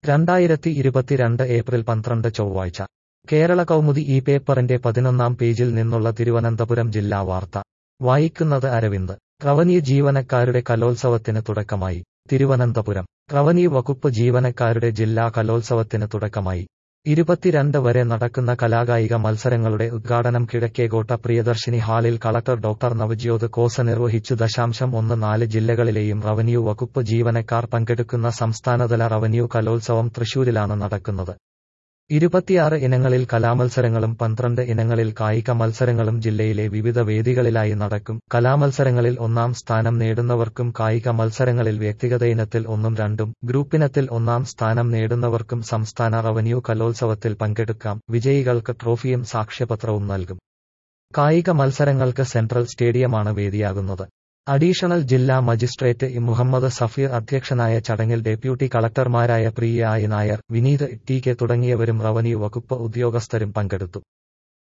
രണ്ടായിരത്തി ഇരുപത്തിരണ്ട് ഏപ്രിൽ പന്ത്രണ്ട് ചൊവ്വാഴ്ച കേരള കൗമുദി ഈ പേപ്പറിന്റെ പതിനൊന്നാം പേജിൽ നിന്നുള്ള തിരുവനന്തപുരം ജില്ലാ വാർത്ത വായിക്കുന്നത് അരവിന്ദ് റവന്യൂ ജീവനക്കാരുടെ കലോത്സവത്തിന് തുടക്കമായി തിരുവനന്തപുരം റവന്യൂ വകുപ്പ് ജീവനക്കാരുടെ ജില്ലാ കലോത്സവത്തിന് തുടക്കമായി ഇരുപത്തിരണ്ട് വരെ നടക്കുന്ന കലാകായിക മത്സരങ്ങളുടെ ഉദ്ഘാടനം കിഴക്കേകോട്ട പ്രിയദർശിനി ഹാളിൽ കളക്ടർ ഡോക്ടർ നവജ്യോത് കോസ നിർവഹിച്ചു ദശാംശം ഒന്ന് നാല് ജില്ലകളിലെയും റവന്യൂ വകുപ്പ് ജീവനക്കാർ പങ്കെടുക്കുന്ന സംസ്ഥാനതല റവന്യൂ കലോത്സവം തൃശൂരിലാണ് നടക്കുന്നത് ഇരുപത്തിയാറ് ഇനങ്ങളിൽ കലാമത്സരങ്ങളും പന്ത്രണ്ട് ഇനങ്ങളിൽ കായിക മത്സരങ്ങളും ജില്ലയിലെ വിവിധ വേദികളിലായി നടക്കും കലാമത്സരങ്ങളിൽ ഒന്നാം സ്ഥാനം നേടുന്നവർക്കും കായിക മത്സരങ്ങളിൽ വ്യക്തിഗത ഇനത്തിൽ ഒന്നും രണ്ടും ഗ്രൂപ്പിനത്തിൽ ഒന്നാം സ്ഥാനം നേടുന്നവർക്കും സംസ്ഥാന റവന്യൂ കലോത്സവത്തിൽ പങ്കെടുക്കാം വിജയികൾക്ക് ട്രോഫിയും സാക്ഷ്യപത്രവും നൽകും കായിക മത്സരങ്ങൾക്ക് സെൻട്രൽ സ്റ്റേഡിയമാണ് വേദിയാകുന്നത് അഡീഷണൽ ജില്ലാ മജിസ്ട്രേറ്റ് ഇ മുഹമ്മദ് സഫീർ അധ്യക്ഷനായ ചടങ്ങിൽ ഡെപ്യൂട്ടി കളക്ടർമാരായ Priya I Nair Vineeth T K തുടങ്ങിയവരും റവന്യൂ വകുപ്പ് ഉദ്യോഗസ്ഥരും പങ്കെടുത്തു